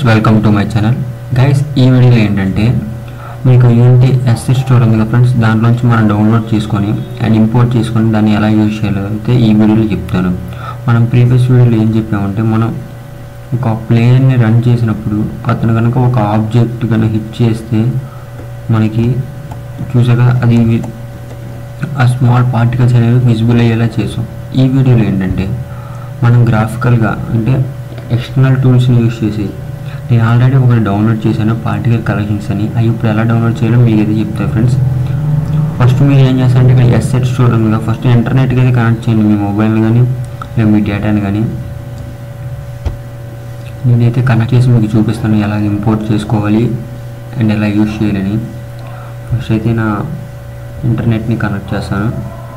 welcome to my channel guys ఈ వీడియోలో ఏంటంటే మీకు యూనిటీ ఎస్సీ స్టోర్ ఉంది కదా ఫ్రెండ్స్ దాంట్లోంచి మనం డౌన్లోడ్ చేసుకొని అండ్ ఇంపోర్ట్ చేసుకొని దాన్ని ఎలా యూజ్ చేయాలో అయితే ఈ వీడియోలో చెప్తాను మనం ప్రీవియస్ వీడియోలో ఏం చెప్పామంటే మనం ఒక ప్లేయర్ని రన్ చేసినప్పుడు అతను కనుక ఒక ఆబ్జెక్ట్ కనుక హిట్ చేస్తే మనకి చూసాక అది వి- ఆ స్మాల్ పార్టికల్స్ అనేవి విజిబుల్ అయ్యేలా చేసాం ఈ వీడియోలో ఏంటంటే మనం గ్రాఫికల్గా అంటే ఎక్స్టర్నల్ టూల్స్ని యూస్ చేసి నేను ఆల్రెడీ ఒకటి డౌన్లోడ్ చేశాను పార్టికల్ కలెక్షన్స్ అని అవి ఇప్పుడు ఎలా డౌన్లోడ్ చేయాలో మీకు అయితే చెప్తాను ఫ్రెండ్స్ ఫస్ట్ మీరు ఏం చేస్తారంటే ఇక్కడ ఎస్సెట్ స్టోర్ ఉంది కదా ఫస్ట్ ఇంటర్నెట్కి అయితే కనెక్ట్ చేయండి మీ మొబైల్ కానీ లేదా మీ డేటాని కానీ నేనైతే కనెక్ట్ చేసి మీకు చూపిస్తాను ఎలా ఇంపోర్ట్ చేసుకోవాలి అండ్ ఎలా యూస్ చేయాలని ఫస్ట్ అయితే నా ఇంటర్నెట్ని కనెక్ట్ చేస్తాను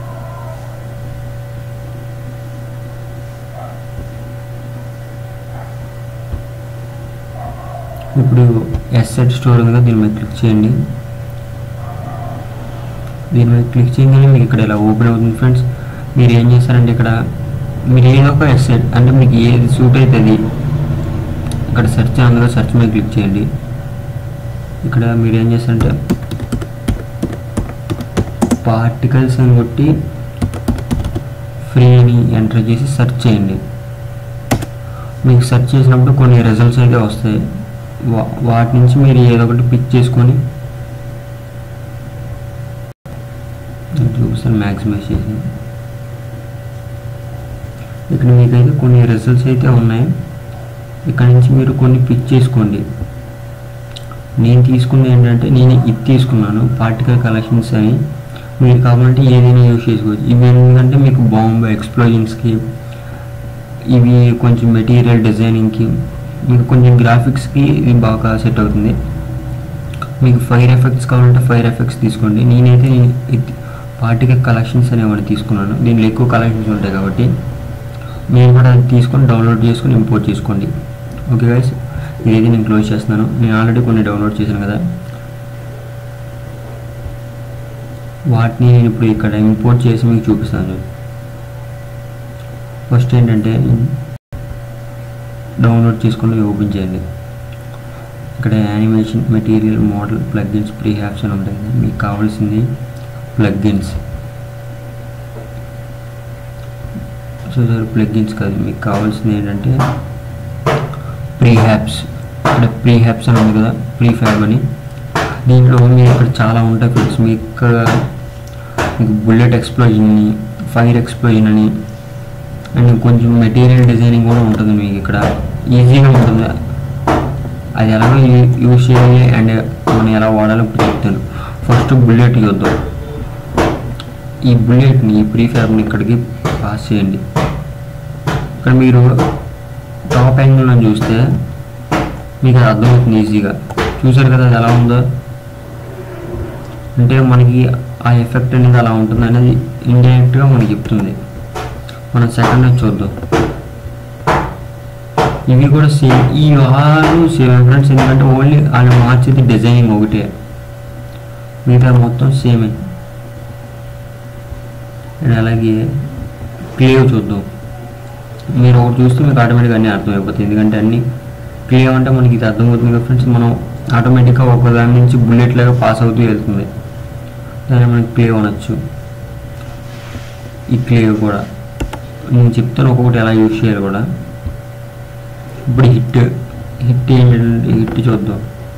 ఇప్పుడు ఎస్సెట్ స్టోర్ ఉంది కదా దీని మీద క్లిక్ చేయండి దీని మీద క్లిక్ చేయగానే మీకు ఇక్కడ ఇలా ఓపెన్ అవుతుంది ఫ్రెండ్స్ మీరు ఏం చేస్తారంటే ఇక్కడ మీరు ఏదో ఒక ఎస్సెట్ అంటే మీకు ఏది సూట్ అవుతుంది ఇక్కడ సెర్చ్ అందులో సెర్చ్ మీద క్లిక్ చేయండి ఇక్కడ మీరు ఏం చేస్తారంటే పార్టికల్స్ అని కొట్టి ఫ్రీ అని ఎంటర్ చేసి సెర్చ్ చేయండి మీకు సెర్చ్ చేసినప్పుడు కొన్ని రిజల్ట్స్ అయితే వస్తాయి వా- వాటి నుంచి మీరు ఏదో ఒకటి పిక్ చేసుకొని నేను చూపిస్తాను మ్యాక్సిమైజ్ చేసి ఇక్కడ మీకైతే కొన్ని రిజల్ట్స్ అయితే ఉన్నాయి ఇక్కడ నుంచి మీరు కొన్ని పిక్ చేసుకోండి నేను తీసుకుంది ఏంటంటే నేను ఇది తీసుకున్నాను పార్టికల్ కలెక్షన్స్ అని మీరు కావాలంటే ఏదైనా యూజ్ చేసుకోవచ్చు ఇవి ఎందుకంటే మీకు బాంబు ఎక్స్ప్లోజన్స్కి ఇవి కొంచెం మెటీరియల్ డిజైనింగ్కి మీకు కొంచెం గ్రాఫిక్స్కి ఇది బాగా సెట్ అవుతుంది మీకు ఫైర్ ఎఫెక్ట్స్ కావాలంటే ఫైర్ ఎఫెక్ట్స్ తీసుకోండి నేనైతే ఇది పార్టికల్ కలెక్షన్స్ అనేవాడిని తీసుకున్నాను దీనిలో ఎక్కువ కలెక్షన్స్ ఉంటాయి కాబట్టి మీరు కూడా అది తీసుకొని డౌన్లోడ్ చేసుకొని ఇంపోర్ట్ చేసుకోండి ఓకే గైస్ ఇదైతే నేను క్లోజ్ చేస్తున్నాను నేను ఆల్రెడీ కొన్ని డౌన్లోడ్ చేశాను కదా వాటిని నేను ఇప్పుడు ఇక్కడ ఇంపోర్ట్ చేసి మీకు చూపిస్తాను ఫస్ట్ ఏంటంటే డౌన్లోడ్ చేసుకొని ఓపెన్ చేయండి ఇక్కడ animation material model plugins prefabs అని ఉంటాయి కదా మీకు కావాల్సింది ప్లగ్గిన్స్ సో సార్ ప్లగ్గిన్స్ కాదు మీకు కావాల్సింది ఏంటంటే ప్రీ హ్యాప్స్ ఇక్కడ ప్రీ హ్యాప్స్ అని ఉంది కదా ప్రీ ఫ్యాబ్ అని దీంట్లో మీరు ఇక్కడ చాలా ఉంటాయి ఫ్రెండ్స్ మీకు మీకు బుల్లెట్ ఎక్స్ప్లోజన్ అని ఫైర్ ఎక్స్ప్లోజన్ అని అండ్ కొంచెం మెటీరియల్ డిజైనింగ్ కూడా ఉంటుంది మీకు ఇక్కడ ఈజీగా ఉంటుంది అది ఎలాగో యూ- యూజ్ చేయాలి అండ్ మనం ఎలా వాడాలో ఇప్పుడు చెప్తాను ఫస్ట్ బుల్లెట్ చూద్దాం ఈ బుల్లెట్ని ఈ ప్రీ ఫ్యాబ్ని ఇక్కడికి పాస్ చేయండి ఇక్కడ మీరు టాప్ యాంగిల్లో చూస్తే మీకు అది అర్థమవుతుంది ఈజీగా చూసారు కదా అది ఎలా ఉందో అంటే మనకి ఆ ఎఫెక్ట్ అనేది అలా ఉంటుంది అనేది ఇండైరెక్ట్గా మనకి చెప్తుంది మనం సెకండ్ వచ్చి చూద్దాం ఇవి కూడా సేమ్ ఈ ఆరు సేమ్ ఫ్రెండ్స్ ఎందుకంటే ఓన్లీ వాళ్ళు మార్చేది డిజైనింగ్ ఒకటే మిగతా మొత్తం సేమే అండ్ అలాగే క్లేవ్ చూద్దాం మీరు ఒకటి చూస్తే మీకు ఆటోమేటిక్గా అన్నీ అర్థమైపోతుంది ఎందుకంటే అన్ని క్లేవ్ అంటే మనకి ఇది అర్థమవుతుంది కదా ఫ్రెండ్స్ మనం ఆటోమేటిక్గా ఒక దాని నుంచి బుల్లెట్ లాగా పాస్ అవుతూ వెళ్తుంది దాన్ని మనకి క్లేవ్ అనొచ్చు ఈ క్లేవ్ కూడా నేను చెప్తాను ఒక్కొక్కటి ఎలా యూజ్ చేయాలి కూడా ఇప్పుడు హిట్ హిట్ ఏంటంటే హిట్ చూద్దాం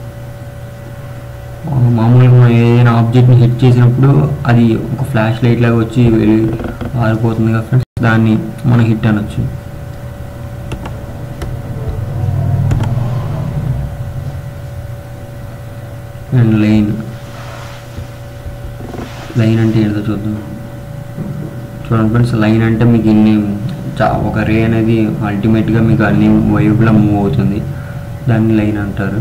ఆ, మామూలుగా మనం ఏదైనా ఆబ్జెక్ట్ని హిట్ చేసినప్పుడు అది ఒక ఫ్లాష్ లైట్ లాగా వచ్చి వెళ్ళి ఆరిపోతుంది కదా ఫ్రెండ్స్ దాన్ని మనం హిట్ అనొచ్చు అండ్ లైన్ లైన్ అంటే ఏంటో చూద్దాం చూడండి ఫ్రెండ్స్ లైన్ అంటే మీకు ఇన్ని చా ఒక రే అనేది అల్టిమేట్గా మీకు అన్ని వైపులా మూవ్ అవుతుంది దాన్ని లైన్ అంటారు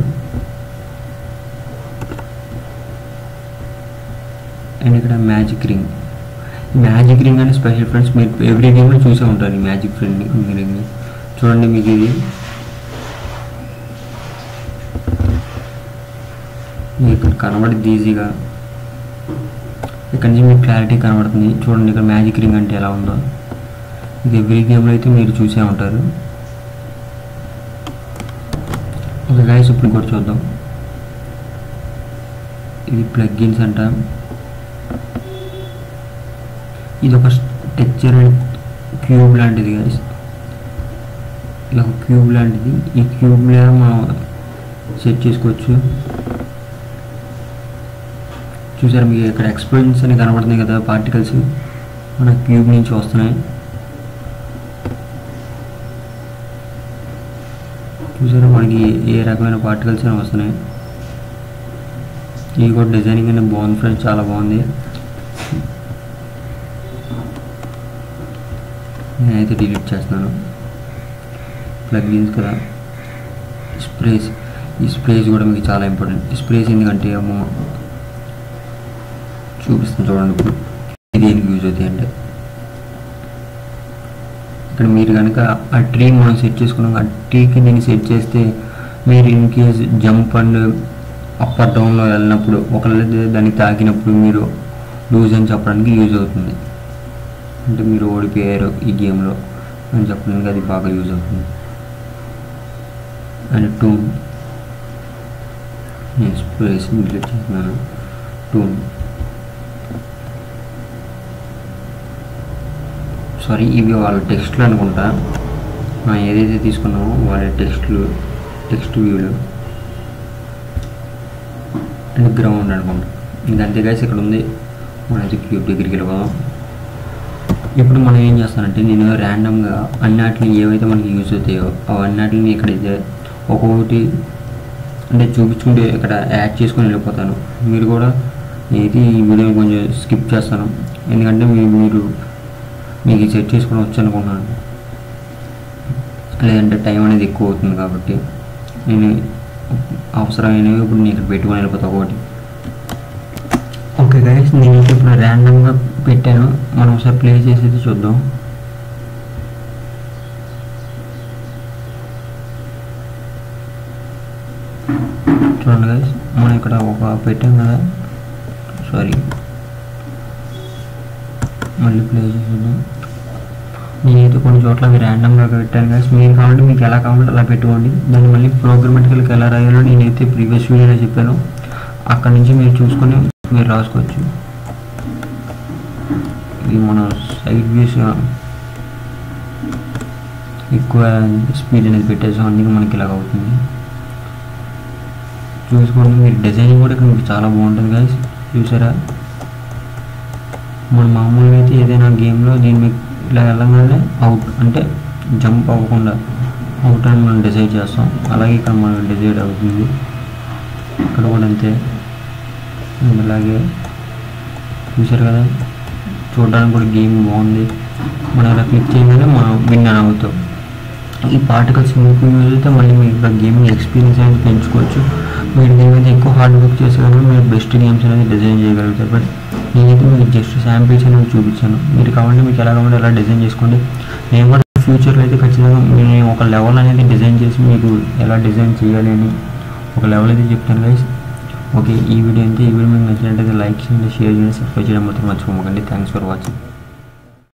అండ్ ఇక్కడ మ్యాజిక్ రింగ్ మ్యాజిక్ రింగ్ అని స్పెషల్ ఫ్రెండ్స్ మీరు ఎవ్రీ గేమ్లో చూసే ఉంటారు ఈ మ్యాజిక్ రింగ్ రింగ్ చూడండి మీకు ఇది మీకు ఇక్కడ కనబడుద్ది ఈజీగా ఇక్కడ నుంచి మీకు క్లారిటీ కనబడుతుంది చూడండి ఇక్కడ మ్యాజిక్ రింగ్ అంటే ఎలా ఉందో ఇది ఎవ్రీ గేమ్లో అయితే మీరు చూసే ఉంటారు ఓకే గైస్ ఇప్పుడు కూడా చూద్దాం ఇది ప్లగ్గిన్స్ అంట ఇది ఒక టెక్చర్ క్యూబ్ లాంటిది గైస్ ఇలా ఒక క్యూబ్ లాంటిది ఈ క్యూబ్ మీద మనం సెట్ చేసుకోవచ్చు చూసారు మీకు ఇక్కడ ఎక్స్ప్లోజన్స్ అని కనబడుతున్నాయి కదా పార్టికల్స్ మన క్యూబ్ నుంచి వస్తున్నాయి చూసారా మనకి ఏ రకమైన పార్టికల్స్ అని వస్తున్నాయి ఇది కూడా డిజైనింగ్ అనేది బాగుంది ఫ్రెండ్స్ చాలా బాగుంది నేనైతే డిలీట్ చేస్తున్నాను ప్లగ్ఇన్స్ కదా స్ప్రేస్ ఈ స్ప్రేస్ కూడా మీకు చాలా ఇంపార్టెంట్ ఈ స్ప్రేస్ ఎందుకంటే ఏమో చూపిస్తాను చూడండి ఇప్పుడు ఇది దేనికి యూజ్ అవుతాయి అంటే ఇక్కడ మీరు కనుక ఆ ట్రీ మనం సెట్ చేసుకున్నాం ఆ ట్రీకి దీన్ని సెట్ చేస్తే మీరు in case jump and up or డౌన్లో వెళ్ళినప్పుడు ఒకళ్ళు దాన్ని తాకినప్పుడు మీరు లూజ్ అని చెప్పడానికి యూజ్ అవుతుంది అంటే మీరు ఓడిపోయారు ఈ గేమ్లో అని చెప్పడానికి అది బాగా యూజ్ అవుతుంది అండ్ టూన్ నేను స్ప్రేస్ డిలీట్ చేస్తున్నాను టూన్ సారీ ఇవి వాళ్ళ టెక్స్ట్లు అనుకుంటా మనం ఏదైతే తీసుకున్నామో వాళ్ళ టెక్స్ట్లు టెక్స్ట్ వ్యూలు అండ్ గ్రౌండ్ అనుకుంటా ఇంకంతే గైస్ ఇక్కడ ఉంది మనైతే క్యూబ్ దగ్గరికి వెళ్ళిపోదాం ఇప్పుడు మనం ఏం చేస్తానంటే నేను ర్యాండమ్గా అన్నిటిని ఏవైతే మనకి యూజ్ అవుతాయో అవన్నిటిని ఇక్కడైతే ఒక్కొక్కటి అంటే చూపించుకుంటే ఇక్కడ యాడ్ చేసుకొని వెళ్ళిపోతాను మీరు కూడా ఏది ఈ వీడియో కొంచెం స్కిప్ చేస్తాను ఎందుకంటే మీ మీరు మీకు సెట్ చేసుకొని వచ్చు అనుకున్నాను లేదంటే టైం అనేది ఎక్కువ అవుతుంది కాబట్టి నేను అవసరమైనవి ఇప్పుడు నేను ఇక్కడ పెట్టుకొని వెళ్ళిపోతా ఒకటి ఓకే గైస్ నేను ఇప్పుడు ర్యాండమ్గా పెట్టాను మనం ఒకసారి ప్లే చేసేది చూద్దాం చూడండి గైస్ మనం ఇక్కడ ఒక పెట్టాం కదా సారీ మళ్ళీ ప్లే చేసేద్దాం నేనైతే కొన్ని చోట్ల అవి ర్యాండమ్గా పెట్టాను గైస్ మీరు కావాలంటే మీకు ఎలా కావాలంటే అలా పెట్టుకోండి దాన్ని మళ్ళీ ప్రోగ్రామెటికల్కి ఎలా రాయాలో నేనైతే ప్రీవియస్ వీడియోలో చెప్పాను అక్కడ నుంచి మీరు చూసుకొని మీరు రాసుకోవచ్చు ఇది మన సైడ్ వ్యూస్ ఎక్కువ స్పీడ్ అనేది పెట్టేసాం అందుకే మనకి ఇలాగ అవుతుంది చూసుకోండి మీరు డిజైనింగ్ కూడా ఇక్కడ మీకు చాలా బాగుంటుంది గైస్ చూసారా మన మామూలుగా అయితే ఏదైనా గేమ్లో దీన్ని మీకు ఇలా వెళ్ళగానే అవుట్ అంటే జంప్ అవ్వకుండా అవుట్ అని మనం డిసైడ్ చేస్తాం అలాగే ఇక్కడ మనం డిసైడ్ అవుతుంది ఇక్కడ కూడా అంతే అలాగే చూసారు కదా చూడడానికి కూడా గేమ్ బాగుంది మనం ఇలా క్లిక్ చేయగానే మనం విన్ అని అవుతాం ఈ పార్టికల్స్ మీకు యూజ్ అయితే మళ్ళీ మీరు ఇక్కడ గేమింగ్ ఎక్స్పీరియన్స్ అనేది పెంచుకోవచ్చు మీరు దీని మీద ఎక్కువ హార్డ్ వర్క్ చేస్తే కనుక మీరు బెస్ట్ గేమ్స్ అనేది డిజైన్ చేయగలుగుతారు బట్ నేనైతే మీకు జస్ట్ శాంపిల్స్ అనేవి చూపించాను మీరు కావాలంటే మీకు ఎలా కావాలంటే ఎలా డిజైన్ చేసుకోండి నేను కూడా ఫ్యూచర్లో అయితే ఖచ్చితంగా నేను ఒక లెవెల్ అనేది డిజైన్ చేసి మీకు ఎలా డిజైన్ చేయాలి అని ఒక లెవెల్ అయితే చెప్తాను గైస్ ఓకే ఈ వీడియో అయితే ఈ వీడియో మీకు నచ్చినట్టయితే లైక్ చేయండి షేర్ చేయండి సబ్స్క్రైబ్ చేయడం మాత్రం మర్చిపోకండి థ్యాంక్స్ ఫర్ వాచింగ్